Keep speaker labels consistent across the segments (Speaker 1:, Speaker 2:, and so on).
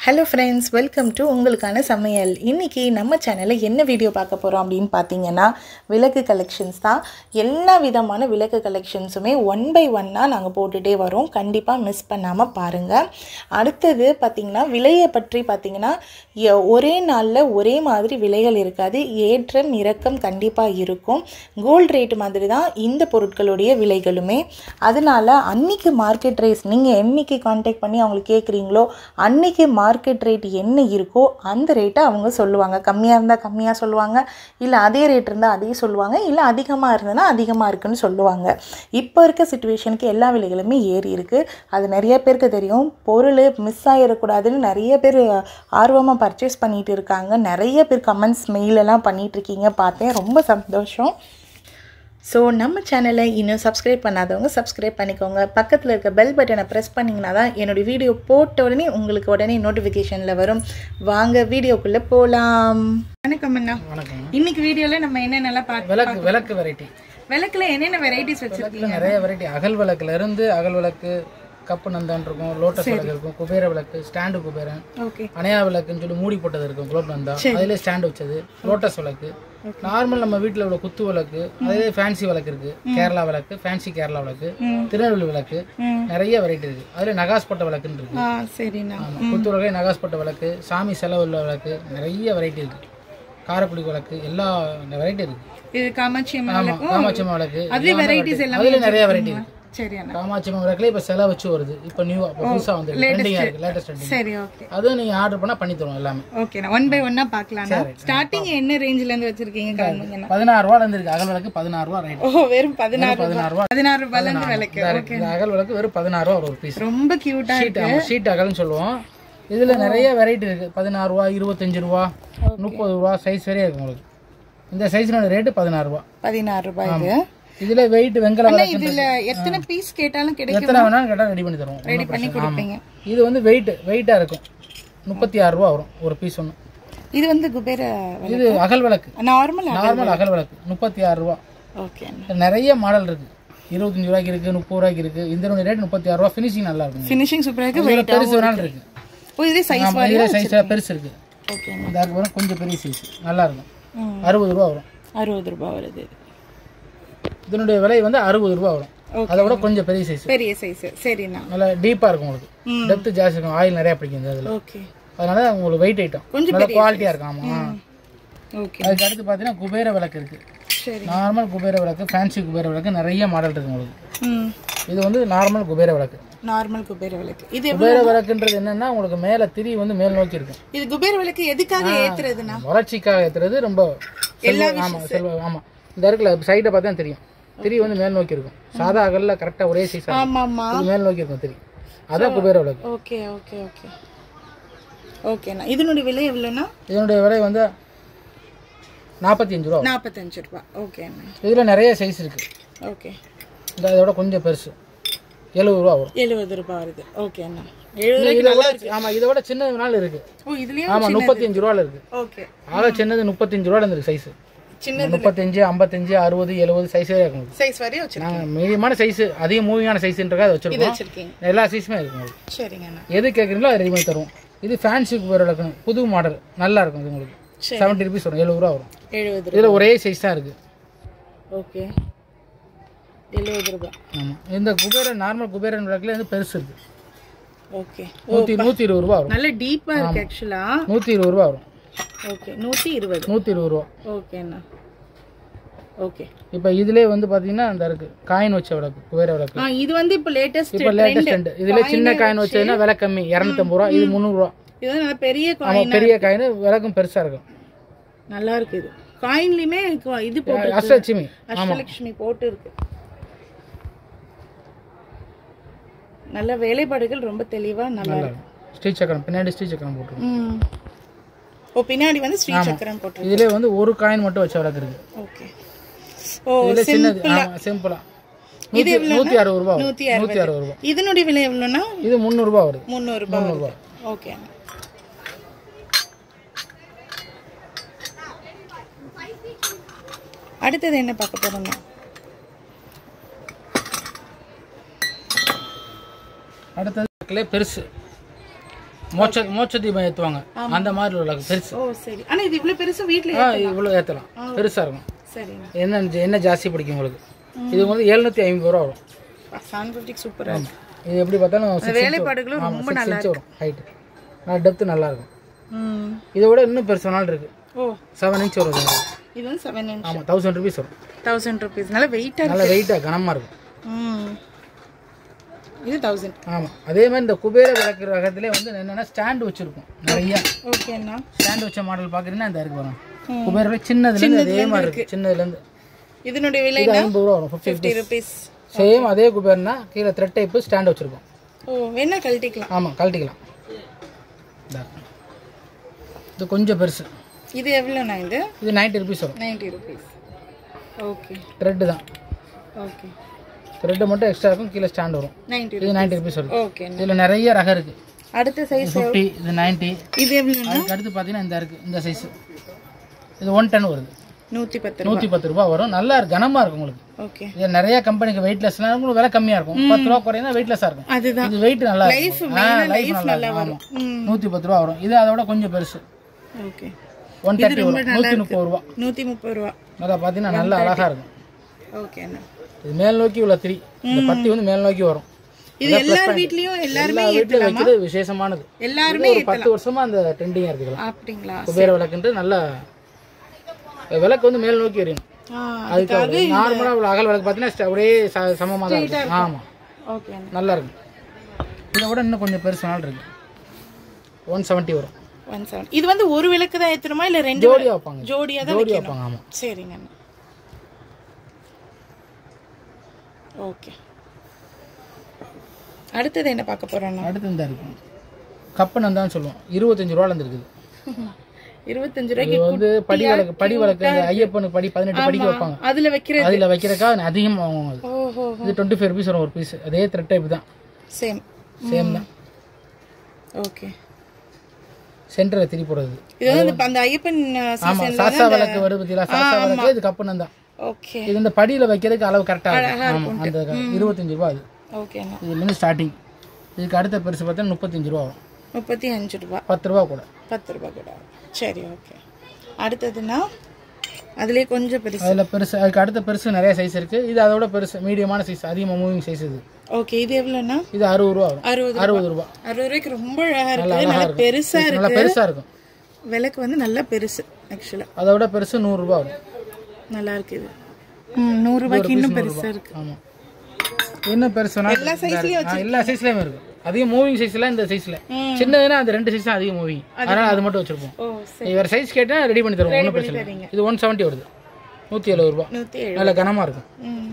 Speaker 1: Hello friends welcome to உங்களுக்கான சமையல் இன்றைக்கி நம்ம சேனலில் என்ன வீடியோ பார்க்க போகிறோம் அப்படின்னு பார்த்தீங்கன்னா விளக்கு கலெக்ஷன்ஸ் தான் எல்லா விதமான விளக்கு கலெக்ஷன்ஸுமே ஒன் பை ஒன்னாக நாங்கள் போட்டுகிட்டே வரோம் கண்டிப்பாக மிஸ் பண்ணாமல் பாருங்கள் அடுத்தது பார்த்திங்கன்னா விலையை பற்றி பார்த்திங்கன்னா எ- ஒரே நாளில் ஒரே மாதிரி விலைகள் இருக்காது ஏற்றம் இறக்கம் கண்டிப்பாக இருக்கும் கோல்டு ரேட் மாதிரி தான் இந்த பொருட்களுடைய விலைகளுமே அதனால அன்னைக்கு மார்க்கெட் ரேஸ் நீங்கள் என்னைக்கு காண்டாக்ட் பண்ணி அவங்களுக்கு கேட்குறீங்களோ அன்னைக்கு மார்க்கெட் ரேட் என்ன இருக்கோ அந்த ரேட்டை அவங்க சொல்லுவாங்க கம்மியாக இருந்தால் கம்மியாக சொல்லுவாங்க இல்லை அதே ரேட் இருந்தால் அதே சொல்லுவாங்க இல்லை அதிகமாக இருந்ததுன்னா அதிகமாக இருக்குன்னு சொல்லுவாங்க இப்போ இருக்க சுச்சுவேஷனுக்கு எல்லா விலைகளுமே ஏறி இருக்குது அது நிறைய பேருக்கு தெரியும் பொருள் மிஸ் ஆகிடக்கூடாதுன்னு நிறைய பேர் ஆர்வமாக பர்ச்சேஸ் பண்ணிட்டு இருக்காங்க நிறைய பேர் கமெண்ட்ஸ் மெயிலெல்லாம் பண்ணிட்டு இருக்கீங்க பார்த்தேன் ரொம்ப சந்தோஷம் ஸோ நம்ம சேனலை இன்னும் சப்ஸ்கிரைப் பண்ணாதவங்க சப்ஸ்கிரைப் பண்ணிக்கோங்க பக்கத்தில் இருக்க பெல் பட்டனை ப்ரெஸ் பண்ணிங்கன்னா தான் என்னுடைய வீடியோ போட்ட உடனே உங்களுக்கு உடனே நோட்டிஃபிகேஷனில் வரும் வாங்க வீடியோக்குள்ளே போகலாம் வணக்கம் அண்ணா
Speaker 2: வணக்கம்
Speaker 1: இன்னைக்கு வீடியோவில் நம்ம என்னென்னலாம் பார்த்து
Speaker 2: விளக்கு விளக்கு வெரைட்டி
Speaker 1: விளக்குல என்னென்ன வெரைட்டிஸ் வச்சுருக்கீங்க
Speaker 2: விளக்குல நிறைய வெரைட்டி அகல் விளக்குல இருந்து அகல் விளக்கு கப்பு நந்தான் இருக்கும் லோட்டஸ் விளக்கு இருக்கும் குபேர விளக்கு ஸ்டாண்டு குபேரன்
Speaker 1: ஓகே
Speaker 2: அணையா விளக்குன்னு சொல்லி மூடி போட்டது இருக்கும் குலோப் நந்தா அதிலே ஸ்டாண்ட் வச்சது லோட்டஸ் விளக்கு நார்மல் நம்ம வீட்டில் உள்ள குத்து விளக்கு அதிலே ஃபேன்சி விளக்கு இருக்கு கேரளா விளக்கு ஃபேன்சி கேரளா விளக்கு திருநெல்வேலி விளக்கு நிறைய வெரைட்டி இருக்கு அதுல நகாஸ் போட்ட விளக்குன்னு இருக்கு
Speaker 1: ஆ சரிண்ணா
Speaker 2: ஆமா குத்து விளக்கு நகாஸ் போட்ட விளக்கு சாமி செலவு உள்ள விளக்கு நிறைய வெரைட்டி இருக்கு காரக்குடி விளக்கு எல்லா வெரைட்டி இருக்கு
Speaker 1: இது காமாட்சி அம்மன்
Speaker 2: ஆமா
Speaker 1: விளக்கும்
Speaker 2: காமாட்சி அம்மா விளக்கு
Speaker 1: அதுல
Speaker 2: எல்லாமே
Speaker 1: varieties
Speaker 2: variety.
Speaker 1: எல்லாமே
Speaker 2: அதுல நிறைய வெரைட்டி இருக்கு
Speaker 1: சரி அண்ணா
Speaker 2: காமாட்சி அம்மா விளக்குல இப்ப செலை வச்சு வருது இப்ப நியூ புதுசா வந்து ட்ரெண்டிங்கா இருக்கு லேட்டஸ்ட் ட்ரெண்டிங்
Speaker 1: சரி ஓகே
Speaker 2: அதுவும் நீங்க ஆர்டர் பண்ணா பண்ணி தருவோம் எல்லாமே
Speaker 1: ஓகேண்ணா ஒன் பை ஒன்னா பார்க்கலாம் ஸ்டார்டிங் என்ன ரேஞ்சில இருந்து வச்சிருக்கீங்க காமிங்கண்ணா
Speaker 2: பதினாறு ரூபால இருந்து இருக்கு அகல் விளக்கு பதினாறு ரூபா ரைட்
Speaker 1: ஓ வெறும் பதினாறு
Speaker 2: பதினாறு ரூபா
Speaker 1: பதினாறு ரூபாயில இருந்து விளக்கு
Speaker 2: இதா இருக்கு. இந்த அகல் விளக்கு வெறும் பதினாறு ரூபா ஒரு பீஸ்
Speaker 1: ரொம்ப கியூட்டா
Speaker 2: ஷீட் ஆமா ஷீட் அகல்னு சொல்லுவோம் இதுல நிறைய வெரைட்டி இருக்கு பதினாறு ரூபா இருபத்தஞ்சு ரூபா முப்பது ரூபா சைஸ் வரையும் இருக்கு உங்களுக்கு இந்த சைஸ்னோட ரேட்டு பதினாறு ரூபா
Speaker 1: பதினாறு ரூபாய் இது
Speaker 2: இதுல வெயிட் வெங்கல
Speaker 1: ஆனா
Speaker 2: விளக்கு
Speaker 1: இதுல எத்தனை பீஸ் கேட்டாலும் கிடைக்கும்
Speaker 2: எத்தனை வேணாலும் கேட்டா ரெடி பண்ணி தருவோம்
Speaker 1: ரெடி பண்ணி கொடுப்பீங்க
Speaker 2: இது வந்து வெயிட் வெயிட்டா இருக்கும் முப்பத்தி ஆறு ரூபா வரும் ஒரு பீஸ் ஒன்று
Speaker 1: இது வந்து குபேர
Speaker 2: இது அகல் விளக்கு
Speaker 1: நார்மல்
Speaker 2: நார்மல் அகல் விளக்கு முப்பத்தி ஆறு ரூபா
Speaker 1: ஓகே
Speaker 2: இதுல நிறைய மாடல் இருக்கு இருபத்தஞ்சு ரூபாய்க்கு இருக்கு முப்பது ரூபாய்க்கு இருக்கு இந்த ரேட் முப்பத்தி ஆறு ரூபா ஃபினிஷிங் நல்லா இருக்கும்
Speaker 1: ஃபினிஷிங் சூப்பரா இருக்கு
Speaker 2: இதுல பெருசு வேணாலும் இருக்கு
Speaker 1: ஓ இது சைஸ்
Speaker 2: ஆமா, இதுல சைஸ் பெருசு இருக்கு
Speaker 1: ஓகே
Speaker 2: இந்த வரும் கொஞ்சம் பெரிய சைஸ் நல்லா இருக்கும்
Speaker 1: ம்.
Speaker 2: அறுபது ரூபா வரும்
Speaker 1: அறுபது ரூபாய் வருது
Speaker 2: இதனுடைய விலை வந்து அறுபது ரூபா வரும் அதை விட கொஞ்சம் பெரிய சைஸ்
Speaker 1: பெரிய சைஸ் சரிண்ணா
Speaker 2: நல்லா டீப்பா இருக்கும் உங்களுக்கு டெப்த் ஜாஸ்தி இருக்கும் ஆயில் நிறைய பிடிக்கும் இந்த இதுல
Speaker 1: ஓகே
Speaker 2: அதனால உங்களுக்கு வெயிட் ஐட்டம்
Speaker 1: கொஞ்சம்
Speaker 2: நல்ல குவாலிட்டியா இருக்கும் ஆமா
Speaker 1: ஓகே
Speaker 2: அதுக்கு அடுத்து பார்த்தீங்கன்னா குபேர விளக்கு இருக்கு
Speaker 1: சரி
Speaker 2: நார்மல் குபேர விளக்கு ஃபேன்சி குபேர விளக்கு நிறைய மாடல் இருக்கு உங்களுக்கு
Speaker 1: ம்
Speaker 2: இது வந்து நார்மல் குபேர விளக்கு
Speaker 1: நார்மல் குபேர விளக்கு இது எவ்வளவு-
Speaker 2: குபேர விளக்குன்றது என்னன்னா உங்களுக்கு மேல திரி வந்து மேல் நோக்கி இருக்கும்
Speaker 1: இது குபேர விளக்கு எதுக்காக ஏத்துறதுண்ணா
Speaker 2: வளர்ச்சிக்காக ஏத்துறது ரொம்ப செல்வ- ஆமா செல்வ ஆமா இந்த இருக்குல்ல சைடை பார்த்தா தெரியும் திரி வந்து மேல் நோக்கி இருக்கும் சாதா அகல்ல கரெக்டா ஒரே சைஸ்
Speaker 1: ஆமா ஆமா
Speaker 2: இது மேல் நோக்கி இருக்கும் திரி அதான் குபேர விளக்கு
Speaker 1: ஓகே ஓகே ஓகே ஓகேண்ணா இதனுடைய விலை எவ்வளோண்ணா
Speaker 2: இதனுடைய விலை வந்து நாற்பத்தி அஞ்சு ரூபா வரும்.
Speaker 1: நாற்பத்தஞ்சு ரூபா ஓகேண்ணா
Speaker 2: இதுல நிறைய சைஸ் இருக்கு
Speaker 1: ஓகே
Speaker 2: இந்த இதோட கொஞ்சம் பெருசு எழுபது ரூபா வரும்
Speaker 1: எழுபது ரூபாய் வருது ஓகேண்ணா எழுபது
Speaker 2: இதை விட ஆமா இதை விட சின்ன நாள் இருக்கு
Speaker 1: ஓ இதுலயும்
Speaker 2: ஆமா முப்பத்தஞ்சு ரூபால இருக்கு
Speaker 1: ஓகே
Speaker 2: ஆக சின்னது முப்பத்தஞ்சு ரூபால இருக்கு சைஸ்
Speaker 1: சின்ன
Speaker 2: முப்பத்தஞ்சு ஐம்பத்தஞ்சு அறுபது எழுபது சைஸே இருக்கும்
Speaker 1: சைஸ் வரையும் வச்சிருக்கேன்
Speaker 2: நாங்கள் மீடியமான சைஸ் அதிக மூவியான சைஸ்ன்றக்காக அதை வச்சிருக்கோம்
Speaker 1: வச்சிருக்கீங்க
Speaker 2: எல்லா சைஸுமே இருக்கும் உங்களுக்கு
Speaker 1: சரிங்கண்ணா
Speaker 2: எது கேட்குறீங்களோ அதை ரெடி பண்ணி தருவோம் இது ஃபேன்சி குபேர் விளக்கு புது மாடல் நல்லா இருக்கும் இது உங்களுக்கு
Speaker 1: சரி.
Speaker 2: செவன்ட்டி ருபீஸ் வரும் எழுபது ரூபா வரும்
Speaker 1: எழுபது ரூபா
Speaker 2: இதில் ஒரே சைஸ் தான் இருக்குது
Speaker 1: ஓகே எழுபது ரூபாய்
Speaker 2: ஆமாம் இந்த குபேரன் நார்மல் குபேரன் விளக்குல வந்து பெருசு இருக்குது
Speaker 1: ஓகே
Speaker 2: நூற்றி நூற்றி இருபது ரூபா வரும்
Speaker 1: நல்ல டீப்பா இருக்கு ஆக்சுவலா
Speaker 2: நூற்றி இருபது ரூபா வரும்
Speaker 1: ஓகே நூத்தி இருபது
Speaker 2: நூற்றி இருபது ரூபா
Speaker 1: ஓகேண்ணா ஓகே
Speaker 2: இப்போ இதுலேயே வந்து பார்த்தீங்கன்னா அந்த இருக்குது காயின் வச்ச விளக்கு குபேர விளக்கு
Speaker 1: ஆ இது வந்து இப்போ லேட்டஸ்ட்
Speaker 2: இப்போ லேட்டஸ்ட் ட்ரெண்ட் இதில் சின்ன காயின் வச்சதுன்னா விலை கம்மி இரநூத்தம்பது ரூபா இது முந்நூறுரூவா
Speaker 1: இது வந்து நல்ல பெரிய
Speaker 2: ஆமாம்
Speaker 1: காயின்
Speaker 2: பெரிய காயின் விளக்கும் பெருசாக இருக்கும்
Speaker 1: நல்லா இருக்கு இது காயின்லயுமே கு- இது போட்டு
Speaker 2: அஷ்டலட்சுமி
Speaker 1: அஷ்டலட்சுமி போட்டு இருக்கு நல்ல வேலைப்பாடுகள் ரொம்ப தெளிவா நல்லா இருக்கு
Speaker 2: ஸ்ரீ சக்கரம் பின்னாடி ஸ்ரீ சக்கரம் போட்டுருக்கோம்
Speaker 1: ம். ஓ பின்னாடி வந்து ஸ்ரீ சக்கரம் போட்டு
Speaker 2: இதுல வந்து ஒரு காயின் மட்டும் வச்ச விளக்கு இருக்கு
Speaker 1: ஓகே ஓ
Speaker 2: இதுல சின்னது ஆமா சிம்பிளா
Speaker 1: இது
Speaker 2: நூத்தி நூத்தி அறுபது ரூபா வரும்.
Speaker 1: நூத்தி
Speaker 2: நூத்தி அறுபது ரூபா
Speaker 1: இதனுடைய விலை எவ்வளோனா
Speaker 2: இது முந்நூறு ரூபா வருது
Speaker 1: முந்நூறு ரூபாய்
Speaker 2: முந்நூறு ரூபா
Speaker 1: ஓகே அடுத்தது என்ன பார்க்க போறோங்க
Speaker 2: அடுத்தது விளக்குலே பெருசு மோட்ச மோட்ச தீபம் ஏற்றுவாங்க அந்த மாதிரி விளக்கு பெருசு
Speaker 1: ஓ சரி ஆனா இது இவ்வளவு பெருசு வீட்ல
Speaker 2: ஆ இவ்வளோ ஏற்றலாம் பெருசாக இருக்கும்
Speaker 1: சரிங்க
Speaker 2: என்ன என்ன ஜாஸ்தி பிடிக்கும் உங்களுக்கு இது வந்து எழுநூற்றி ஐம்பது ரூபா வரும்
Speaker 1: செவன் ஃபிஃப்டிக்கு சூப்பரா இருக்கு
Speaker 2: இது எப்படி பார்த்தாலும் six inch
Speaker 1: வேலைப்பாடுகளும்
Speaker 2: வரும். ஆமா,
Speaker 1: ரொம்ப
Speaker 2: six
Speaker 1: நல்லா
Speaker 2: inch வரும் ஹைட்டு நல்லா டெப்த்து நல்லா இருக்கும்
Speaker 1: ம்
Speaker 2: இதை விட இன்னும் பெருசு நாள் இருக்கு
Speaker 1: ஓ
Speaker 2: செவன் இன்ச் வரும் இது.
Speaker 1: இது வந்து செவன் இன்ச்
Speaker 2: ஆமாம் தௌசண்ட் ருபீஸ் வரும்
Speaker 1: தௌசண்ட் ருபீஸ் நல்ல வெயிட்டா
Speaker 2: நல்ல வெயிட்டாக கனமாக இருக்கும்
Speaker 1: ம் இது தௌசண்ட்
Speaker 2: ஆமாம் அதே மாதிரி இந்த குபேர விளக்கு ரகத்திலே வந்து என்னென்னா ஸ்டாண்டு வச்சுருக்கும் நிறைய
Speaker 1: ஓகேண்ணா
Speaker 2: ஸ்டாண்டு வச்ச மாடல் பார்க்குறீங்கன்னா இந்த இருக்கு வரும் குபேர சின்னதுலேருந்து அதே மாதிரி இருக்கு சின்னதுலேருந்து
Speaker 1: இதனுடைய விலை
Speaker 2: இது ஐம்பது ரூபா வரும் ஃபிஃப்டி
Speaker 1: ஃபிஃப்டி ருபீஸ்
Speaker 2: சேம் அதே குபேர்னா கீழே த்ரெட் டைப்பு ஸ்டாண்ட் வச்சுருக்கோம்
Speaker 1: ஓ வேணா கழட்டிக்கலாம்
Speaker 2: ஆமாம் கழட்டிக்கலாம் இந்தா. இது கொஞ்சம் பெருசு
Speaker 1: இது எவ்வளோண்ணா இது
Speaker 2: இது நைன்ட்டி ருபீஸ் வரும்
Speaker 1: நைன்டி ருபீஸ் ஓகே
Speaker 2: த்ரெட்டு தான்
Speaker 1: ஓகே
Speaker 2: த்ரெட்டு மட்டும் எக்ஸ்ட்ரா இருக்கும் கீழே ஸ்டாண்ட் வரும்
Speaker 1: நைன்டி
Speaker 2: இது நைன்ட்டி ருபீஸ் வரும்
Speaker 1: ஓகே
Speaker 2: இதில் நிறைய ரகம் இருக்குது
Speaker 1: அடுத்த சைஸ்
Speaker 2: ஃபிஃப்டி இது நைன்ட்டி
Speaker 1: இது எவ்வளோண்ணா
Speaker 2: அதுக்கு அடுத்து பார்த்தீங்கன்னா இந்த இருக்குது இந்த சைஸ் இது ஒன் டென் வருது
Speaker 1: நூற்றி பத்து ரூபா
Speaker 2: நூற்றி பத்து ரூபா வரும் நல்லா இருக்கு கனமாக இருக்கும் உங்களுக்கு
Speaker 1: ஓகே
Speaker 2: இது நிறைய கம்பெனிக்கு வெயிட்லெஸ்லாம் உங்களுக்கு விலை கம்மியாக இருக்கும் பத்து ரூபா குறையினா வெயிட்லெஸ்ஸாக இருக்கும்
Speaker 1: அதுதான்
Speaker 2: இது வெயிட் நல்லா இருக்கும் லைஃப் நல்லா இருக்கும் ஆமாம்
Speaker 1: ம்
Speaker 2: நூற்றி பத்து ரூபா வரும் இது அதோட கொஞ்சம் பெருசு
Speaker 1: ஓகே
Speaker 2: ஒன் தேர்ட்டி வரும் நூற்றி முப்பது ரூபா
Speaker 1: நூற்றி முப்பது ரூபா
Speaker 2: நல்லா பார்த்தீங்கன்னா நல்லா அழகாக இருக்கும்
Speaker 1: ஓகேண்ணா
Speaker 2: இது மேல் நோக்கி உள்ள திரி இந்த பத்தி வந்து மேல் நோக்கி வரும்
Speaker 1: இது எல்லார் வீட்லயும் எல்லாருமே
Speaker 2: எல்லா வீட்டில் வைக்கிறது விசேஷமானது
Speaker 1: எல்லாருமே
Speaker 2: ஒரு பத்து வருஷமா அந்த ட்ரெண்டிங்காக இருக்குதுலாம்
Speaker 1: அப்படிங்களா
Speaker 2: குபேர விளக்குன்ட்டு நல்லா விளக்கு வந்து மேல் நோக்கி எறியணும்
Speaker 1: ஆ
Speaker 2: அதுக்கு நார்மலாக உள்ள அகல் விளக்கு பார்த்தீங்கன்னா அப்படியே ச- சமமா தான் இருக்கும் ஆமாம்
Speaker 1: ஓகேண்ணா
Speaker 2: நல்லா இருக்கும் இதை விட இன்னும் கொஞ்சம் பெருசு நாள் இருக்கு ஒன் செவன்ட்டி வரும்
Speaker 1: ஒன் செவன் இது வந்து ஒரு விளக்கு தான் ஏற்றணுமா இல்லை ரெண்டு
Speaker 2: ஜோடியாக வைப்பாங்க
Speaker 1: ஜோடியா தான்
Speaker 2: ஜோடியாக
Speaker 1: வைக்கணும்
Speaker 2: வைப்பாங்க ஆமாம்
Speaker 1: சரிங்கண்ணா ஓகே அடுத்தது என்ன பார்க்க போறோம்னா
Speaker 2: அடுத்து இந்த இருக்கும் கப்பு நந்தான்னு சொல்லுவோம் இருபத்தஞ்சு ரூபாலேருந்து இருக்குது
Speaker 1: இருபத்தஞ்சு
Speaker 2: இது
Speaker 1: ரூபாய்க்கு
Speaker 2: வந்து படி விளக்கு படி விளக்கு அந்த ஐயப்பனுக்கு படி பதினெட்டு படிக்க வைப்பாங்க
Speaker 1: அதுல வைக்கிறது
Speaker 2: அதில் வைக்கிறக்கா அதிகமாக வாங்குவாங்க அது
Speaker 1: ஓஹோ
Speaker 2: இது டுவெண்ட்டி ஃபைவ் ருபீஸ் வரும் ஒரு பீஸ் அதே த்ரெட் டைப் தான்
Speaker 1: சேம்
Speaker 2: சேம் தான்
Speaker 1: ஓகே
Speaker 2: சென்டரில் திரி போடுறது
Speaker 1: இது வந்து இப்ப அந்த ஐயப்பன்
Speaker 2: ஆமாம் சாசா விளக்கு வருது பார்த்தீங்களா சாசா விளக்கு இது கப்பு நந்தா
Speaker 1: ஓகே
Speaker 2: இது இந்த படியில் வைக்கிறதுக்கு அளவு கரெக்டாக இருக்கும் ஆமாம் அந்த இருபத்தஞ்சு ரூபா அது
Speaker 1: ஓகேண்ணா
Speaker 2: இது வந்து ஸ்டார்டிங் இதுக்கு அடுத்த பெருசு பார்த்தா முப்பத்தஞ்சு ரூபா வரும்
Speaker 1: முப்பத்தி அஞ்சு ரூபா
Speaker 2: பத்து ரூபா கூட
Speaker 1: பத்து ரூபா கூட சரி ஓகே அடுத்ததுன்னா அதுலயே கொஞ்சம் பெருசு
Speaker 2: அதில் பெருசு அதுக்கு அடுத்த பெருசு நிறைய சைஸ் இருக்குது இது அதோட பெருசு மீடியமான சைஸ் அதிகமாக மூவிங் சைஸ் இது
Speaker 1: ஓகே இது எவ்வளோண்ணா
Speaker 2: இது அறுபது ரூபா வரும்
Speaker 1: அறுபது
Speaker 2: அறுபது ரூபா
Speaker 1: அறுபது ரூபாய்க்கு ரொம்ப அழகா
Speaker 2: நல்லா
Speaker 1: இருக்கு
Speaker 2: அழகா
Speaker 1: நல்லா
Speaker 2: இருக்கும்
Speaker 1: பெருசா
Speaker 2: இது
Speaker 1: இருக்கு
Speaker 2: நல்லா பெருசாக இருக்கும்
Speaker 1: விலைக்கு வந்து நல்லா பெருசு ஆக்சுவலா
Speaker 2: அதோட பெருசு நூறுரூபா வரும்
Speaker 1: நல்லா இருக்கு இது ம் நூறு ரூபாய்க்கு இன்னும் பெருசா இருக்கு
Speaker 2: ஆமாம் இன்னும் பெருசுனா
Speaker 1: எல்லா சைஸ்லயும்
Speaker 2: ஆ, எல்லா சைஸ்லயுமே இருக்கும் அதிகம் மூவிங் சைஸ்ல இந்த சைஸ்ல சின்னதுன்னா அந்த ரெண்டு சைஸ் தான் அதிகம் மூவிங் அதனால அது மட்டும் வச்சிருப்போம்
Speaker 1: ஓ சரி
Speaker 2: நீ வேற சைஸ் கேட்டா ரெடி பண்ணி தருவோம் ஒன்றும் பிரச்சனை இல்லை இது ஒன் செவன்ட்டி வருது நூற்றி எழுபது ரூபா
Speaker 1: நூத்தி ஏழு
Speaker 2: நல்ல கனமா இருக்கும்
Speaker 1: ம்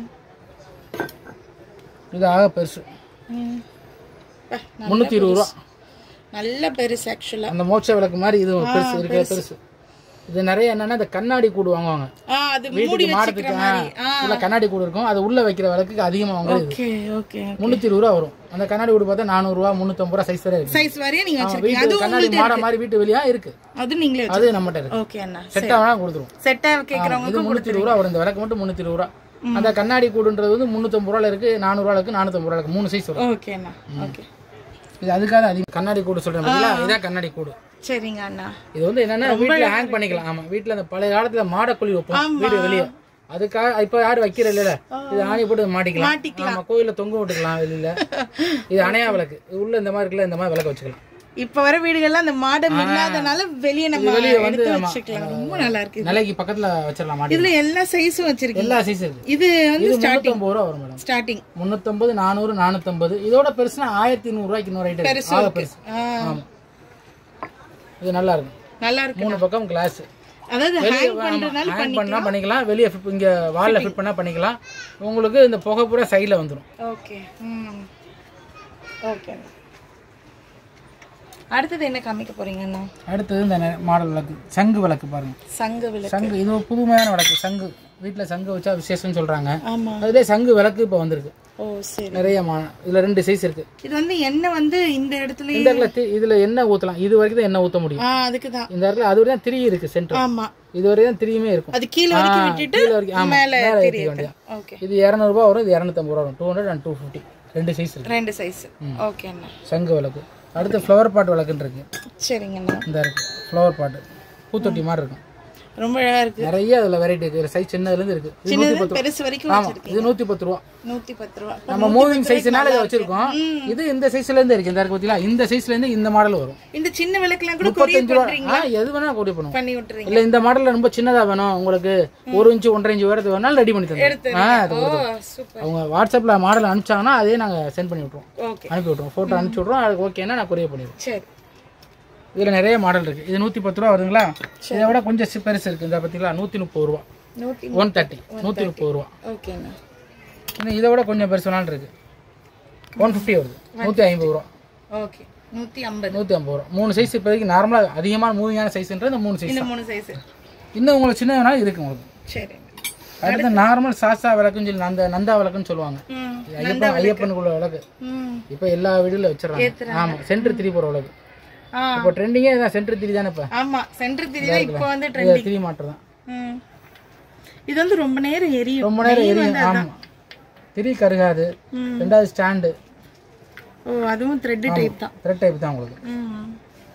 Speaker 2: இது ஆக பெருசு
Speaker 1: ம் பா,
Speaker 2: முந்நூற்றி இருபது ரூபா
Speaker 1: நல்ல பெருசு ஆக்சுவலா
Speaker 2: அந்த மோட்ச விளக்கு மாதிரி இது பெருசு இருக்கிற பெருசு இது நிறைய என்னன்னா இந்த கண்ணாடி கூடு வாங்குவாங்க
Speaker 1: ஆ அது மூடி
Speaker 2: வீட்டுக்கு மாடத்துக்கு உள்ள கண்ணாடி கூடு இருக்கும் அது உள்ள வைக்கிற விளக்குக்கு அதிகமாக வாங்குறது
Speaker 1: ஓகே ஓகே
Speaker 2: முந்நூற்றி இருபது ரூபா வரும் அந்த கண்ணாடி கூடு பார்த்தா நானூறுரூவா முந்நூற்றம்பது ரூபா சைஸ் வரை இருக்கு
Speaker 1: சைஸ் வரையும் நீங்க வச்சிருக்கீங்க
Speaker 2: வீட்டு கண்ணாடி மாட மாதிரி வீட்டு வெளியா இருக்கு
Speaker 1: அது நீங்களே வச்சு
Speaker 2: அது நம்மகிட்ட இருக்கு
Speaker 1: ஓகே அண்ணா
Speaker 2: செட்டாக வேணா கொடுத்துருவோம்
Speaker 1: செட்டா கேக்குறவங்க
Speaker 2: இது முந்நூற்றி இருபது ரூபா வரும் இந்த விளக்கு மட்டும் முந்நூற்றி இருபது ரூபா அந்த கண்ணாடி கூடுன்றது வந்து முந்நூற்றம்பது ரூபால இருக்கு நானூறுவா இருக்கு நானூற்றம்பது ரூபா இருக்கு மூணு சைஸ் வரும்
Speaker 1: ஓகே அண்ணா ஓகே
Speaker 2: இது அதுக்காக அதிகம் கண்ணாடி கூடு சொல்றேன் பார்த்தீங்களா இதான் கண்ணாடி கூடு
Speaker 1: சரிங்க அண்ணா
Speaker 2: இது வந்து என்னன்னா வீட்ல ஹேங் பண்ணிக்கலாம் ஆமா வீட்ல அந்த பழைய காலத்துல மாடக்குழி வைப்போம் வீடு வெளியே அதுக்காக இப்ப யாரும் வைக்கிற இல்ல இது ஆணி போட்டு மாட்டிக்கலாம் ஆமா கோயில்ல தொங்க விட்டுக்கலாம் வெளியில இது அணையா விளக்கு இது உள்ள இந்த மாதிரி இருக்குல்ல இந்த மாதிரி விளக்கு வச்சுக்கலாம்
Speaker 1: இப்ப வர வீடுகள்லாம் அந்த மாடம் இல்லாதனால வெளியே நம்ம
Speaker 2: வெளியே வந்து
Speaker 1: எடுத்து
Speaker 2: ஆமா.
Speaker 1: வச்சுக்கலாம் ரொம்ப நல்லா இருக்கு இது.
Speaker 2: நிலைக்கு பக்கத்துல வச்சிடலாம் மாட்டி
Speaker 1: இதுல எல்லா சைஸும் வச்சிருக்கீங்க
Speaker 2: எல்லா சைஸ் இருக்கு
Speaker 1: இது வந்து
Speaker 2: இது முந்நூற்றம்பது ரூபா வரும் மேடம்
Speaker 1: ஸ்டார்டிங்
Speaker 2: முந்நூற்றம்பது நானூறு நானூற்றம்பது இதோட பெருசுனா ஆயிரத்தி நூறுரூவாய்க்கு இன்னொரு ஐட்டம் இருக்கு ஆக பெருசு ஆமா இது நல்லா இருக்கும்
Speaker 1: நல்லா இருக்கு
Speaker 2: மூணு பக்கம் கிளாஸ்
Speaker 1: அதாவது ஹேங் பண்றதுனால
Speaker 2: ஹேங் பண்ணா பண்ணிக்கலாம் வெளியே ஃபிட் இங்க வால்ல ஃபிட் பண்ணா பண்ணிக்கலாம் உங்களுக்கு இந்த புகை பூரா சைடில் வந்துடும்
Speaker 1: ஓகே ம் ஓகே அடுத்தது என்ன காமிக்க போறீங்க அண்ணா
Speaker 2: அடுத்தது இந்த நெ- மாடல் விளக்கு சங்கு விளக்கு பாருங்க
Speaker 1: சங்கு விளக்கு
Speaker 2: சங்கு இது ஒரு புதுமையான விளக்கு சங்கு வீட்டில் சங்கு வச்சா விசேஷம்னு சொல்றாங்க
Speaker 1: ஆமா
Speaker 2: அதுலேயே சங்கு விளக்கு இப்போ வந்திருக்கு
Speaker 1: ஓ சரி
Speaker 2: நிறைய மா இதில் ரெண்டு சைஸ் இருக்கு
Speaker 1: இது வந்து எண்ணெய் வந்து இந்த இடத்துல
Speaker 2: இந்த இடத்துல தி- இதுல எண்ணெய் ஊற்றலாம் இது வரைக்கும் தான் எண்ணெய் ஊற்ற முடியும்
Speaker 1: ஆ அதுக்கு தான்
Speaker 2: இந்த இடத்துல அது வரைக்கும் தான் திரி இருக்கு சென்டர்
Speaker 1: ஆமா
Speaker 2: இது வரைக்கும் தான் திரியுமே இருக்கும்
Speaker 1: அது கீழே வரைக்கும் விட்டுட்டு
Speaker 2: கீழே வரைக்கும் ஆமா
Speaker 1: மேல
Speaker 2: மேலே
Speaker 1: திரி
Speaker 2: ஏற்றிக்க வேண்டியது
Speaker 1: ஓகே
Speaker 2: இது இரநூறுபா வரும் இது இரநூத்தம்பது ரூபா வரும் two hundred and two fifty ரெண்டு சைஸ் இருக்கு
Speaker 1: ரெண்டு சைஸ் ஓகே அண்ணா
Speaker 2: சங்கு விளக்கு அடுத்து ஃப்ளவர் பாட் விளக்குன்னு இருக்கு
Speaker 1: சரிங்கண்ணா
Speaker 2: இந்த இருக்கு ஃப்ளவர் பாட்டு பூத்தொட்டி மாதிரி இருக்கும்
Speaker 1: ரொம்ப அழகா இருக்கு
Speaker 2: நிறைய அதில் வெரைட்டி இருக்கு சைஸ் சின்னதுலேருந்து இருக்கு இது நூற்றி
Speaker 1: சின்னது
Speaker 2: பத்து
Speaker 1: பெருசு வரைக்கும்
Speaker 2: ஆமாம் இது நூற்றி பத்து ரூபா
Speaker 1: நூத்தி பத்து ரூபா
Speaker 2: நம்ம மூவிங் சைஸ்னால இதை வச்சிருக்கோம் இது இந்த சைஸ்ல இருந்து இருக்கு இந்த இருக்கு பார்த்தீங்களா இந்த சைஸ்ல இருந்து இந்த மாடல் வரும்
Speaker 1: இந்த சின்ன விளக்குலாம் கூட கொரியர்
Speaker 2: முப்பத்தஞ்சு ரூபா
Speaker 1: பண்றீங்க
Speaker 2: ஆ எது வேணா கொடி பண்ணுவோம்
Speaker 1: பண்ணி விட்டுறீங்க
Speaker 2: இல்ல இந்த மாடல்ல ரொம்ப சின்னதா வேணும் உங்களுக்கு ஒரு இன்ச்சு ஒன்றரை இன்ச்சு வேறது வேணாலும் ரெடி பண்ணி தருவோம் ஆ அது
Speaker 1: ஓ
Speaker 2: கொடுத்துருவோம்.
Speaker 1: சூப்பர்
Speaker 2: அவங்க வாட்ஸ்அப்ல மாடல் அனுப்பிச்சாங்கன்னா அதே நாங்க சென்ட் பண்ணி விட்ருவோம்
Speaker 1: ஓகே
Speaker 2: அனுப்பி விட்ருவோம் ஃபோட்டோ அனுப்பிச்சி விட்ருவோம் அதுக்கு ஓகேன்னா நான் கொரியர் பண்ணிடுவோம்
Speaker 1: சரி
Speaker 2: இதுல நிறைய மாடல் இருக்கு இது நூத்தி பத்து ரூபா வருதுங்களா இதை விட கொஞ்சம் சி- பெருசு இருக்கு இந்த பார்த்தீங்களா நூத்தி முப்பது ரூபா
Speaker 1: நூத்தி
Speaker 2: ஒன் தேர்ட்டி நூத்தி முப்பது ரூபா
Speaker 1: ஓகேண்ணா
Speaker 2: இன்னும் இதை விட கொஞ்சம் பெருசு வேணாலும் இருக்கு ஒன் ஃபிஃப்டி வருது நூத்தி ஐம்பது ரூபா
Speaker 1: ஓகே நூத்தி ஐம்பது
Speaker 2: நூத்தி ஐம்பது ரூபா மூணு சைஸ் இப்போதைக்கு நார்மலா அதிகமான மூவிங்கான சைஸ்ன்றது இந்த மூணு சைஸ்
Speaker 1: இந்த மூணு சைஸ்
Speaker 2: இன்னும் உங்களுக்கு சின்ன வேணாலும் இருக்கு உங்களுக்கு
Speaker 1: சரிங்க
Speaker 2: அடுத்து நார்மல் சாஸ்தா விளக்குன்னு சொல்லி நந்த நந்தா விளக்குன்னு சொல்லுவாங்க
Speaker 1: ம்
Speaker 2: இது ஐயப்பன் ஐயப்பனுக்குள்ள விளக்கு
Speaker 1: ம்
Speaker 2: இப்போ எல்லா வீடுல வச்சிடறாங்க ஆமா சென்டர் திரி போற விளக்கு
Speaker 1: ஆ
Speaker 2: இப்போ ட்ரெண்டிங்கே இதான் சென்டர் திரி தானே இப்போ
Speaker 1: ஆமா சென்டர் திரி தான் இப்போ வந்து ட்ரெண்ட்
Speaker 2: திரி மாற்றம் தான்
Speaker 1: ம் இது வந்து ரொம்ப நேரம் எரியும்
Speaker 2: ரொம்ப நேரம் எரியும் ஆமா திரி கருகாது ரெண்டாவது ஸ்டாண்டு
Speaker 1: ஓ அதுவும் த்ரெட் டைப் தான்
Speaker 2: த்ரெட் டைப் தான் உங்களுக்கு
Speaker 1: ம்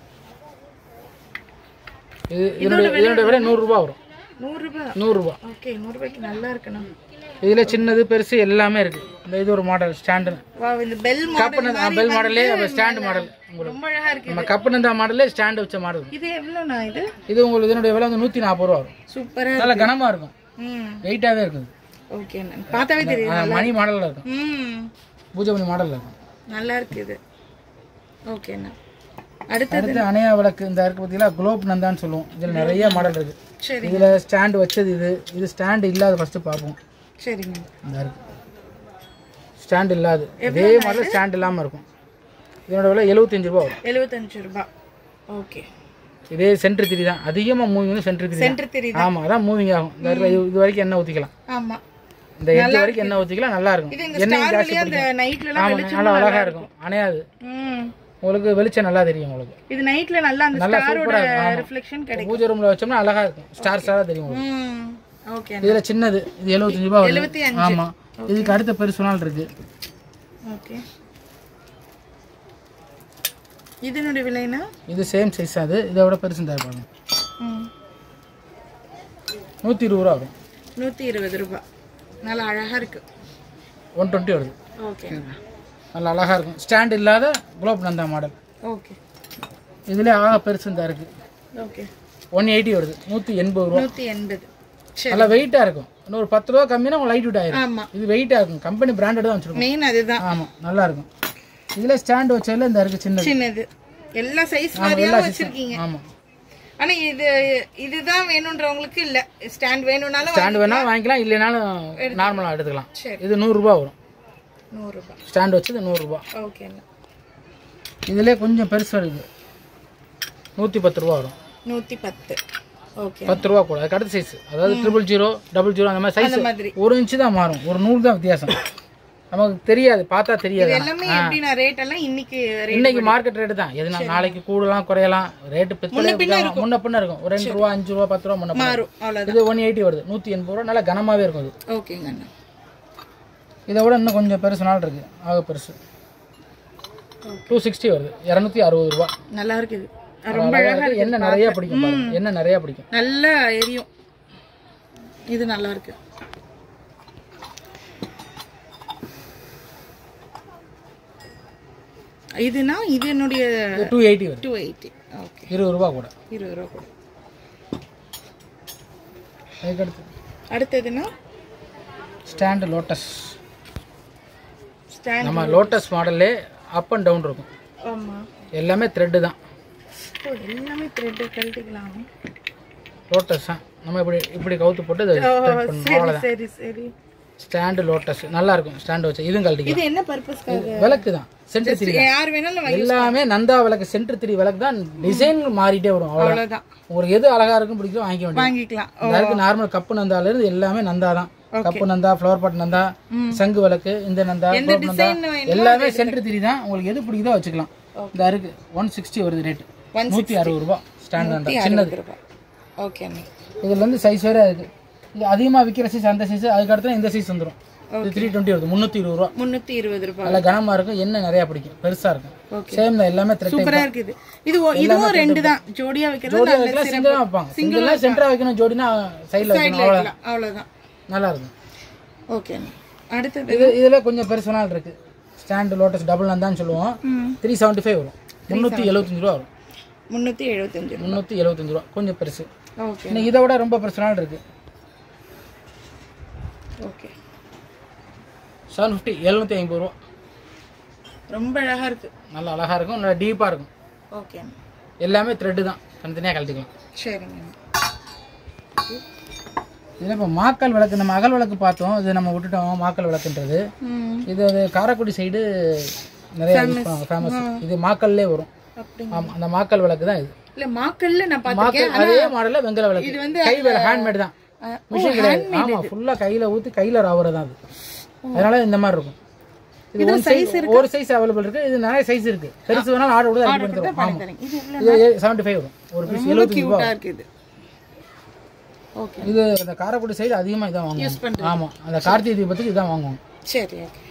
Speaker 2: இது இதனுடைய இதனுடைய விலை நூறுரூபா வரும்
Speaker 1: நூறுரூபா
Speaker 2: நூறுரூபா
Speaker 1: ஓகே நூறுரூபாய்க்கு நல்லா இருக்கணும்
Speaker 2: இதுல சின்னது பெருசு எல்லாமே இருக்கு இந்த இது ஒரு மாடல் ஸ்டாண்டு
Speaker 1: வா இந்த பெல்
Speaker 2: கப்பு
Speaker 1: மாடல்
Speaker 2: பெல் மாடலே ஸ்டாண்டு மாடல் உங்களுக்கு
Speaker 1: ரொம்ப அழகா இருக்கு
Speaker 2: நம்ம கப்பு நந்தா மாடலே ஸ்டாண்டு வச்ச மாடல்
Speaker 1: இது எவ்வளோண்ணா இது
Speaker 2: இது உங்களுக்கு இதனுடைய விலை வந்து நூற்றி நாற்பது ரூபா வரும்
Speaker 1: சூப்பரா
Speaker 2: நல்ல கனமா இருக்கும்
Speaker 1: ம்
Speaker 2: வெயிட்டாவே இருக்குது
Speaker 1: ஓகே பார்த்தாவே தெரியும்
Speaker 2: ஆ, மணி மாடல்ல இருக்கும்
Speaker 1: ம்
Speaker 2: பூஜை மணி மாடல்ல இருக்கும்
Speaker 1: நல்லா இருக்கு இது ஓகேண்ணா அடுத்து
Speaker 2: அடுத்து அணையா விளக்கு இந்த இருக்கு பார்த்தீங்களா குலோப் நந்தான்னு சொல்லுவோம் இதில் நிறைய மாடல் இருக்கு
Speaker 1: சரி
Speaker 2: இதுல ஸ்டாண்டு வச்சது இது இது ஸ்டாண்டு இல்லாத ஃபர்ஸ்ட் பார்ப்போம்
Speaker 1: சரிங்க
Speaker 2: இந்த இருக்கு ஸ்டாண்ட் இல்லாது இதே மாடல் ஸ்டாண்ட் இல்லாம இருக்கும் இதனோட விலை எழுபத்தஞ்சு ரூபா வரும்
Speaker 1: எழுபத்தஞ்சு ரூபாய் ஓகே
Speaker 2: இதே சென்ட்ரு திரி தான் அதிகமாக மூவிங் வந்து சென்ட்ரு திரி தான்
Speaker 1: சென்டர் திரி
Speaker 2: ஆமா அதான் மூவிங் ஆகும் இந்த இடத்துல இது இது வரைக்கும் எண்ணெய் ஊற்றிக்கலாம்
Speaker 1: ஆமா
Speaker 2: இந்த எட்டு வரைக்கும் எண்ணெய் ஊற்றிக்கலாம் நல்லா இருக்கும்
Speaker 1: இது இந்த
Speaker 2: எண்ணெய்
Speaker 1: ஸ்டார்
Speaker 2: ஜாஸ்தி
Speaker 1: வழியா அந்த நைட்ல எல்லாம்
Speaker 2: ஆமா நல்லா அழகா இருக்கும் அணையாது
Speaker 1: ம்
Speaker 2: உங்களுக்கு வெளிச்சம் நல்லா தெரியும் உங்களுக்கு
Speaker 1: இது நைட்ல நல்லா அந்த
Speaker 2: நல்லா
Speaker 1: ஸ்டாரோட
Speaker 2: சூப்பரா இருக்கும் ஆமா.
Speaker 1: ரிஃப்ளெக்ஷன் கிடைக்கும்
Speaker 2: பூஜை ரூம்ல வச்சோம்னா அழகா இருக்கும் ஸ்டார் ஸ்டாரா தெரியும் உங்களுக்கு
Speaker 1: ம் ஓகே
Speaker 2: இதுல சின்னது இது எழுபத்தஞ்சு ரூபாய் வருது
Speaker 1: எழுபத்தி அஞ்சு
Speaker 2: ஆமா இதுக்கு அடுத்த பெருசு நாள் இருக்கு
Speaker 1: ஓகே இதனுடைய விலைனா
Speaker 2: இது சேம் சைஸ் அது இதை விட பெருசு தான் பாருங்க
Speaker 1: ம்
Speaker 2: நூத்தி இருபது ரூபா வரும்
Speaker 1: நூற்றி இருபது ரூபாய் நல்லா அழகா இருக்கு
Speaker 2: ஒன் டுவெண்ட்டி வருது
Speaker 1: ஓகே
Speaker 2: நல்லா அழகா இருக்கும் ஸ்டாண்ட் இல்லாத குலோப் நந்தா மாடல்
Speaker 1: ஓகே
Speaker 2: இதுல ஆக பெருசு தான் இருக்கு
Speaker 1: ஓகே
Speaker 2: ஒன் எயிட்டி வருது நூத்தி எண்பது ரூபா
Speaker 1: நூற்றி எண்பது சரி
Speaker 2: நல்லா வெயிட்டா இருக்கும் இன்னொரு பத்து ரூபா கம்மினா லைட் வெயிட் ஆயிரும்
Speaker 1: ஆமா
Speaker 2: இது வெயிட்டா இருக்கும் கம்பெனி பிராண்டட் தான் வச்சிருக்கோம்
Speaker 1: மெயின் அதுதான்
Speaker 2: ஆமா நல்லா இருக்கும் இதுல ஸ்டாண்ட் வச்சதுல இந்த இருக்கு சின்னது
Speaker 1: சின்னது எல்லா சைஸ்
Speaker 2: எல்லா
Speaker 1: மாதிரியும்
Speaker 2: system.
Speaker 1: வச்சிருக்கீங்க
Speaker 2: ஆமா
Speaker 1: ஆனா இது இதுதான் வேணுன்றவங்களுக்கு இல்ல ஸ்டாண்ட் வேணும்னாலும்
Speaker 2: ஸ்டாண்ட் வேணா வாங்கிக்கலாம் இல்லைனாலும் நார்மலா எடுத்துக்கலாம்
Speaker 1: சரி.
Speaker 2: இது நூறு ரூபாய் வரும்
Speaker 1: நூறு ரூபாய்
Speaker 2: ஸ்டாண்ட் வச்சது நூறு ரூபாய்
Speaker 1: ஓகேண்ணா
Speaker 2: இதுல கொஞ்சம் பெருசு வருது நூத்தி பத்து ரூபா வரும்
Speaker 1: நூத்தி பத்து ஓகே
Speaker 2: பத்து ரூபா கூட அதுக்கு அடுத்த சைஸ் அதாவது ட்ரிபிள் ஜீரோ டபுள் ஜீரோ அந்த மாதிரி சைஸ்
Speaker 1: மாதிரி
Speaker 2: ஒரு இன்ச்சு தான் மாறும் ஒரு நூறு தான் வித்தியாசம் நமக்கு தெரியாது பார்த்தா தெரியாது ஆனா.
Speaker 1: எல்லாமே எப்படின்னா ரேட் எல்லாம் இன்னைக்கு rate
Speaker 2: இன்னைக்கு மார்க்கெட் ரேட்டு தான் எதுனா நாளைக்கு கூடலாம் குறையலாம் ரேட்டு பித்தளை முன்ன பின்ன இருக்கும் ஒரு ரெண்டு ரூபா அஞ்சு ரூபா பத்து ரூபா முன்ன பின்ன
Speaker 1: மாறும் அவ்வளவுதான்
Speaker 2: இது ஒன் எயிட்டி வருது நூற்றி எண்பது ரூபா நல்லா கனமாவே இருக்கும் இது
Speaker 1: ஓகேங்க அண்ணா
Speaker 2: இதை விட இன்னும் கொஞ்சம் பெருசு நாள் இருக்கு ஆக பெருசு டூ சிக்ஸ்டி வருது இரநூத்தி அறுபது ரூபா
Speaker 1: நல்லா இருக்குது ரொம்ப
Speaker 2: அழகா இருக்கு. எண்ணெய் நிறைய பிடிக்கும் பாருங்க. எண்ணெய் நிறைய பிடிக்கும்
Speaker 1: நல்லா எரியும் இது நல்லா இருக்கு இதுனா இது என்னுடைய
Speaker 2: டூ எயிட்டி வருது
Speaker 1: டூ எயிட்டி ஓகே
Speaker 2: இருபது ரூபா கூட
Speaker 1: இருபது ரூபா கூட
Speaker 2: அதுக்கடுத்து
Speaker 1: அடுத்ததுன்னா
Speaker 2: ஸ்டாண்டு லோட்டஸ்
Speaker 1: ஸ்டாண்ட்
Speaker 2: நம்ம லோட்டஸ் மாடல்லே அப் அண்ட் டவுன் இருக்கும்
Speaker 1: ஆமா
Speaker 2: எல்லாமே த்ரெட்டு தான்
Speaker 1: ஓ எல்லாமே த்ரெட் கழட்டிக்கலாம்
Speaker 2: லோட்டஸ் தான் நம்ம இப்படி இப்படி கவுத்து போட்டு இதை
Speaker 1: ஓ,
Speaker 2: thread பண்ணணும்
Speaker 1: சரி
Speaker 2: அவ்வளோதான்
Speaker 1: சரி சரி
Speaker 2: ஸ்டாண்டு லோட்டஸ் நல்லா இருக்கும் ஸ்டாண்டு வச்சு இதுவும் கழட்டிக்கலாம்
Speaker 1: இது என்ன பர்பஸ்க்காக
Speaker 2: விளக்கு தான் சென்டர் திரி
Speaker 1: யார் வேணாலும் வாங்கி-
Speaker 2: எல்லாமே நந்தா விளக்கு சென்டர் திரி விளக்கு தான் டிசைன் மாறிட்டே வரும் அவ்வளோ
Speaker 1: அவ்வளவுதான்
Speaker 2: உங்களுக்கு எது அழகா இருக்கும் பிடிக்கும் வாங்கிக்க வேண்டியது
Speaker 1: வாங்கிக்கலாம்
Speaker 2: இந்த இருக்கு நார்மல் கப்பு நந்தால இருந்து எல்லாமே நந்தா தான் கப்பு நந்தா ஃப்ளவர் பாட் நந்தா சங்கு விளக்கு இந்த நந்தா
Speaker 1: எந்த
Speaker 2: கோப் நந்தா
Speaker 1: டிசைன் வேணுமோ
Speaker 2: எல்லாமே சென்டர் திரி தான் உங்களுக்கு எது பிடிக்குதோ வச்சுக்கலாம் இந்த இருக்கு ஒன் சிக்ஸ்டி வருது ரேட் நூற்றி அறுபது ரூபா ஸ்டாண்ட் நந்தா சின்னது
Speaker 1: அறுபது ரூபாய் ஓகே அண்ணா
Speaker 2: இதுல இருந்து சைஸ் வேற இருக்கு இது அதிகமா விற்கிற சைஸ் அந்த சைஸ் அதுக்கு அடுத்து இந்த சைஸ் வந்துடும் இது த்ரீ டுவெண்ட்டி வருது முந்நூற்றி இருபது ரூபா
Speaker 1: முந்நூற்றி இருபது ரூபாய்
Speaker 2: நல்லா கனமா இருக்கும் எண்ணெய் நிறைய பிடிக்கும் பெருசா இருக்கும்
Speaker 1: ஓகே
Speaker 2: சேம் தான் எல்லாமே த்ரெட்
Speaker 1: சூப்பரா இருக்குது இது ஒ- இதுவும் ரெண்டு தான் ஜோடியா வைக்கிறது
Speaker 2: ஜோடியா
Speaker 1: நல்ல
Speaker 2: வைக்கலாம்
Speaker 1: சிறப்பு.
Speaker 2: சிங்கிளா வைப்பாங்க சிங்கிளா சென்டரா வைக்கணும் ஜோடினா சைடுல வைக்கணும்
Speaker 1: சைடுல
Speaker 2: அவ்வளோ
Speaker 1: வைக்கலாம் அவ்வளவுதான்
Speaker 2: நல்லா இருக்கும்
Speaker 1: ஓகே அடுத்தது
Speaker 2: இது இதுல கொஞ்சம் பெருசனால் இருக்கு ஸ்டாண்ட் லோட்டஸ் டபுள் நந்தான்னு சொல்லுவோம்
Speaker 1: ம்
Speaker 2: த்ரீ செவன்ட்டி ஃபைவ் வரும் முந்நூற்றி எழுபத்தஞ்சு ரூபா வரும்
Speaker 1: முந்நூற்றி எழுபத்தஞ்சு
Speaker 2: முந்நூற்றி எழுபத்தஞ்சு ரூபா கொஞ்சம் பெருசு
Speaker 1: ஓகே
Speaker 2: இன்னும் இதை விட ரொம்ப பெருசனால் இருக்கு
Speaker 1: ஓகே
Speaker 2: செவன் ஃபிஃப்டி எழுநூற்றி ஐம்பது ரூபா
Speaker 1: ரொம்ப அழகா இருக்கு
Speaker 2: நல்லா அழகா இருக்கும் நல்லா டீப்பாக இருக்கும்
Speaker 1: ஓகே
Speaker 2: எல்லாமே த்ரெட்டு தான் தனித்தனியாக கழட்டிக்கலாம்
Speaker 1: சரிங்க
Speaker 2: இதில் இப்போ மாக்கல் விளக்கு நம்ம அகல் விளக்கு பார்த்தோம் இது நம்ம விட்டுட்டோம் மாக்கல் விளக்குன்றது
Speaker 1: ம்
Speaker 2: இது அது காரைக்குடி சைடு நிறைய யூஸ் பண்ணுவாங்க ஃபேமஸ் இது மாக்கல்லே வரும்
Speaker 1: அப்படிங்க
Speaker 2: ஆமாம் அந்த மாக்கல் விளக்கு தான் இது
Speaker 1: இல்ல மாக்கல்ல நான் பார்த்திருக்கேன்
Speaker 2: மாக்கல் அதே மாடலில் வெங்கல விளக்கு
Speaker 1: இது வந்து
Speaker 2: கை வேலை ஹேண்ட்மேட் தான்
Speaker 1: அஹ்,
Speaker 2: மிஷின் கிடையாது ஆமாம் ஃபுல்லாக கையில் ஊற்றி கையில் ராவுறது தான் அது அதனால இந்த மாதிரி இருக்கும் இது ஒரு சைஸ் ஒரு சைஸ் அவைலபிள் இருக்கு இது நிறைய சைஸ் இருக்கு பெருசு வேணாலும் ஆர்டர் கூட ரெடி பண்ணி தரோம் ஆமாம்
Speaker 1: தரேன். இது எவ்வளவு
Speaker 2: இது செவன்ட்டி ஃபைவ் வரும் ஒரு பீஸ் எழுபத்தஞ்சு ரூபா
Speaker 1: கியூட்டா இருக்கு இது ஓகே
Speaker 2: இது இந்த காரைக்குடி சைடு அதிகமாக இதான் வாங்குவாங்க ஆமாம் அந்த கார்த்திகை தீபத்துக்கு இதான் வாங்குவாங்க
Speaker 1: சரி ஓகே